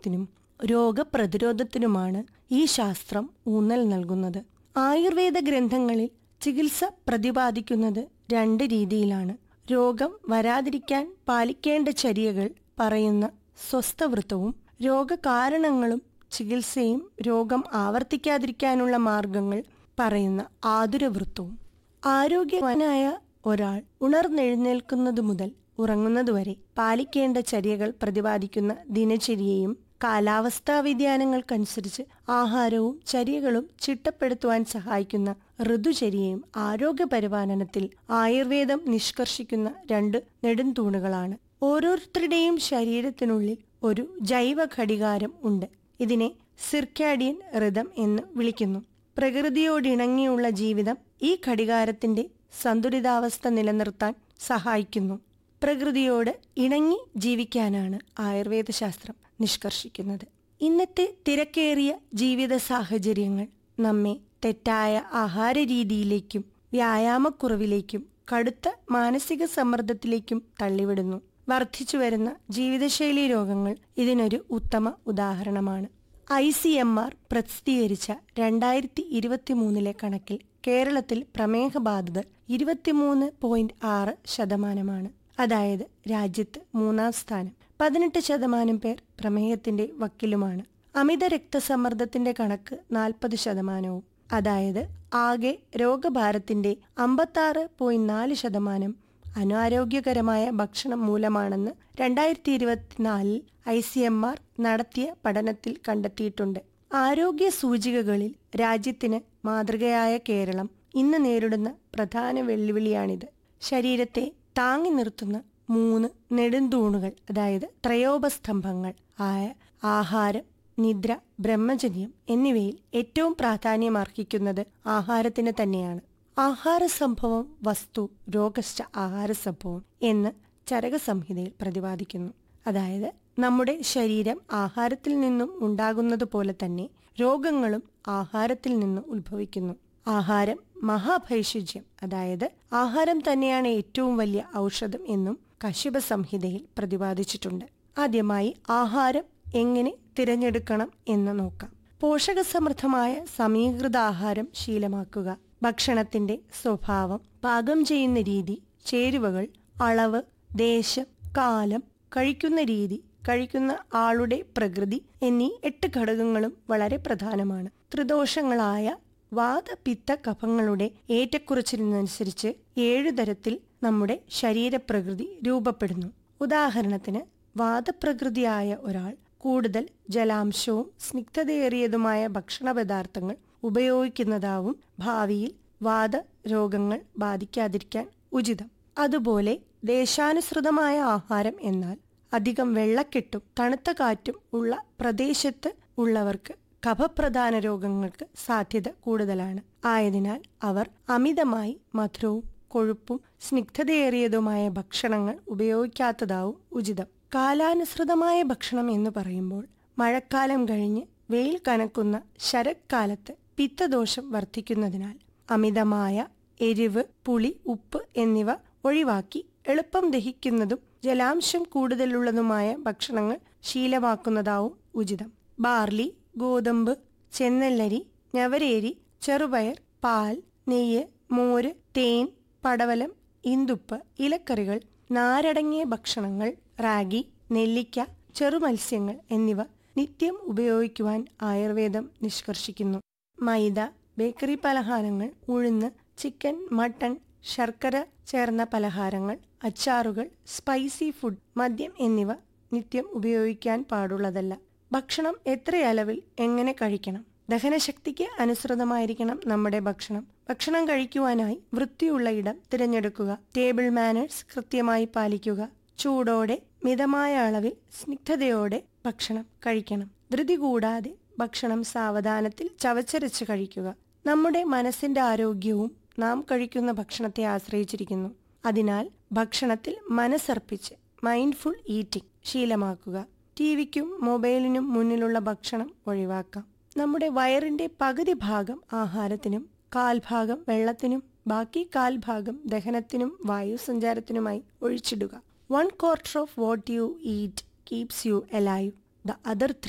നിയന്ത്രണത്തിനും രോഗപ്രതിരോധത്തിനുമാണ് ഈ ശാസ്ത്രം ഊന്നൽ നൽകുന്നത് ആയുർവേദ ഗ്രന്ഥങ്ങളിൽ ചികിത്സ പ്രതിപാദിക്കുന്നത് രണ്ട് രീതിയിലാണ് രോഗം വരാതിരിക്കാൻ പാലിക്കേണ്ട ചര്യകൾ പറയുന്ന സ്വസ്ഥവൃത്തവും രോഗകാരണങ്ങളും ചികിത്സയും രോഗം ആവർത്തിക്കാതിരിക്കാനുള്ള മാർഗങ്ങൾ പറയുന്ന ആതുരവൃത്തവും ആരോഗ്യവാനായ ഒരാൾ ഉണർന്നെഴുന്നേൽക്കുന്നതു മുതൽ ഉറങ്ങുന്നതുവരെ പാലിക്കേണ്ട ചര്യകൾ പ്രതിപാദിക്കുന്ന ദിനചര്യയും കാലാവസ്ഥാ വ്യതിയാനങ്ങൾക്കനുസരിച്ച് ആഹാരവും ചര്യകളും ചിട്ടപ്പെടുത്തുവാൻ സഹായിക്കുന്ന ഋതുചര്യയും ആരോഗ്യ പരിപാലനത്തിൽ ആയുർവേദം നിഷ്കർഷിക്കുന്ന രണ്ട് നെടുംതൂണുകളാണ് ഓരോരുത്തരുടെയും ശരീരത്തിനുള്ളിൽ ഒരു ജൈവ ഘടികാരം ഉണ്ട് ഇതിനെ സിർക്കാഡിയൻ ഋതം എന്ന് വിളിക്കുന്നു പ്രകൃതിയോടിണങ്ങിയുള്ള ജീവിതം ഈ ഘടികാരത്തിന്റെ സന്തുലിതാവസ്ഥ നിലനിർത്താൻ സഹായിക്കുന്നു പ്രകൃതിയോട് ഇണങ്ങി ജീവിക്കാനാണ് ആയുർവേദ ശാസ്ത്രം നിഷ്കർഷിക്കുന്നത് ഇന്നത്തെ തിരക്കേറിയ ജീവിത സാഹചര്യങ്ങൾ നമ്മെ തെറ്റായ ആഹാര രീതിയിലേക്കും വ്യായാമക്കുറവിലേക്കും കടുത്ത മാനസിക സമ്മർദ്ദത്തിലേക്കും തള്ളിവിടുന്നു വർദ്ധിച്ചു വരുന്ന ജീവിതശൈലി രോഗങ്ങൾ ഇതിനൊരു ഉത്തമ ഉദാഹരണമാണ് ഐ സി എം ആർ പ്രസിദ്ധീകരിച്ച രണ്ടായിരത്തി ഇരുപത്തിമൂന്നിലെ കണക്കിൽ കേരളത്തിൽ പ്രമേഹ ബാധിതർ ഇരുപത്തിമൂന്ന് പോയിന്റ് ആറ് ശതമാനമാണ് അതായത് രാജ്യത്ത് മൂന്നാം സ്ഥാനം പതിനെട്ട് ശതമാനം പേർ പ്രമേഹത്തിന്റെ വക്കിലുമാണ് അമിത രക്തസമ്മർദ്ദത്തിന്റെ കണക്ക് നാൽപ്പത് ശതമാനവും അതായത് ആകെ രോഗഭാരത്തിന്റെ അമ്പത്താറ് പോയിന്റ് നാല് ശതമാനം അനാരോഗ്യകരമായ ഭക്ഷണം മൂലമാണെന്ന് രണ്ടായിരത്തി ഇരുപത്തിനാലിൽ ഐ സി എം ആർ നടത്തിയ പഠനത്തിൽ കണ്ടെത്തിയിട്ടുണ്ട് ആരോഗ്യ സൂചികകളിൽ രാജ്യത്തിന് മാതൃകയായ കേരളം ഇന്ന് നേരിടുന്ന പ്രധാന വെല്ലുവിളിയാണിത് ശരീരത്തെ താങ്ങി നിർത്തുന്ന മൂന്ന് നെടുന്തൂണുകൾ അതായത് ത്രയോപസ്തംഭങ്ങൾ ആയ ആഹാരം നിദ്ര ബ്രഹ്മചര്യം എന്നിവയിൽ ഏറ്റവും പ്രാധാന്യമർഹിക്കുന്നത് ആഹാരത്തിന് തന്നെയാണ് ആഹാര സംഭവം വസ്തു രോഗശ്ച ആഹാര സംഭവം എന്ന് ചരക സംഹിതയിൽ പ്രതിപാദിക്കുന്നു അതായത് നമ്മുടെ ശരീരം ആഹാരത്തിൽ നിന്നും ഉണ്ടാകുന്നത് പോലെ തന്നെ രോഗങ്ങളും ആഹാരത്തിൽ നിന്ന് ഉത്ഭവിക്കുന്നു ആഹാരം മഹാഭൈഷജ്യം അതായത് ആഹാരം തന്നെയാണ് ഏറ്റവും വലിയ ഔഷധം എന്നും കശ്യപ സംഹിതയിൽ പ്രതിപാദിച്ചിട്ടുണ്ട് ആദ്യമായി ആഹാരം എങ്ങനെ തിരഞ്ഞെടുക്കണം എന്ന് നോക്കാം പോഷകസമൃദ്ധമായ സമീകൃത ആഹാരം ശീലമാക്കുക ഭക്ഷണത്തിന്റെ സ്വഭാവം പാകം ചെയ്യുന്ന രീതി ചേരുവകൾ അളവ് ദേശം കാലം കഴിക്കുന്ന രീതി കഴിക്കുന്ന ആളുടെ പ്രകൃതി എന്നീ എട്ട് ഘടകങ്ങളും വളരെ പ്രധാനമാണ് ത്രിദോഷങ്ങളായ വാദപിത്ത കഫങ്ങളുടെ ഏറ്റക്കുറച്ചിലിനനുസരിച്ച് ഏഴു തരത്തിൽ നമ്മുടെ ശരീരപ്രകൃതി രൂപപ്പെടുന്നു ഉദാഹരണത്തിന് വാദപ്രകൃതിയായ ഒരാൾ കൂടുതൽ ജലാംശവും സ്നിഗ്ധതയേറിയതുമായ ഭക്ഷണ പദാർത്ഥങ്ങൾ ഉപയോഗിക്കുന്നതാവും ഭാവിയിൽ വാദ രോഗങ്ങൾ ബാധിക്കാതിരിക്കാൻ ഉചിതം അതുപോലെ ദേശാനുസൃതമായ ആഹാരം എന്നാൽ അധികം വെള്ളക്കെട്ടും തണുത്ത കാറ്റും ഉള്ള പ്രദേശത്ത് ഉള്ളവർക്ക് കഫപ്രധാന രോഗങ്ങൾക്ക് സാധ്യത കൂടുതലാണ് ആയതിനാൽ അവർ അമിതമായി മധുരവും കൊഴുപ്പും സ്നിഗ്ധതയേറിയതുമായ ഭക്ഷണങ്ങൾ ഉപയോഗിക്കാത്തതാവും ഉചിതം കാലാനുസൃതമായ ഭക്ഷണം എന്ന് പറയുമ്പോൾ മഴക്കാലം കഴിഞ്ഞ് വെയിൽ കനക്കുന്ന ശരത്കാലത്ത് പിത്തദോഷം വർദ്ധിക്കുന്നതിനാൽ അമിതമായ എരിവ് പുളി ഉപ്പ് എന്നിവ ഒഴിവാക്കി എളുപ്പം ദഹിക്കുന്നതും ജലാംശം കൂടുതലുള്ളതുമായ ഭക്ഷണങ്ങൾ ശീലമാക്കുന്നതാവും ഉചിതം ബാർലി ഗോതമ്പ് ചെന്നല്ലരി ഞവരേരി ചെറുപയർ പാൽ നെയ്യ് മോര് തേൻ പടവലം ഇന്തുപ്പ് ഇലക്കറികൾ നാരടങ്ങിയ ഭക്ഷണങ്ങൾ റാഗി നെല്ലിക്ക ചെറുമത്സ്യങ്ങൾ എന്നിവ നിത്യം ഉപയോഗിക്കുവാൻ ആയുർവേദം നിഷ്കർഷിക്കുന്നു മൈദ ബേക്കറി പലഹാരങ്ങൾ ഉഴുന്ന് ചിക്കൻ മട്ടൺ ശർക്കര ചേർന്ന പലഹാരങ്ങൾ അച്ചാറുകൾ സ്പൈസി ഫുഡ് മദ്യം എന്നിവ നിത്യം ഉപയോഗിക്കാൻ പാടുള്ളതല്ല ഭക്ഷണം എത്ര അളവിൽ എങ്ങനെ കഴിക്കണം ദഹനശക്തിക്ക് അനുസൃതമായിരിക്കണം നമ്മുടെ ഭക്ഷണം ഭക്ഷണം കഴിക്കുവാനായി വൃത്തിയുള്ള ഇടം തിരഞ്ഞെടുക്കുക ടേബിൾ മാനേഴ്സ് കൃത്യമായി പാലിക്കുക ചൂടോടെ മിതമായ അളവിൽ സ്നിഗ്ധതയോടെ ഭക്ഷണം കഴിക്കണം ധൃതി കൂടാതെ ഭക്ഷണം സാവധാനത്തിൽ ചവച്ചരച്ച് കഴിക്കുക നമ്മുടെ മനസ്സിന്റെ ആരോഗ്യവും നാം കഴിക്കുന്ന ഭക്ഷണത്തെ ആശ്രയിച്ചിരിക്കുന്നു അതിനാൽ ഭക്ഷണത്തിൽ മനസ്സർപ്പിച്ച് മൈൻഡ്ഫുൾ ഈറ്റിംഗ് ശീലമാക്കുക ടിവിക്കും മൊബൈലിനും മുന്നിലുള്ള ഭക്ഷണം ഒഴിവാക്കാം നമ്മുടെ വയറിന്റെ പകുതി ഭാഗം ആഹാരത്തിനും കാൽഭാഗം വെള്ളത്തിനും ബാക്കി കാൽഭാഗം ദഹനത്തിനും വായുസഞ്ചാരത്തിനുമായി ഒഴിച്ചിടുക one quarter of what you eat keeps you alive the other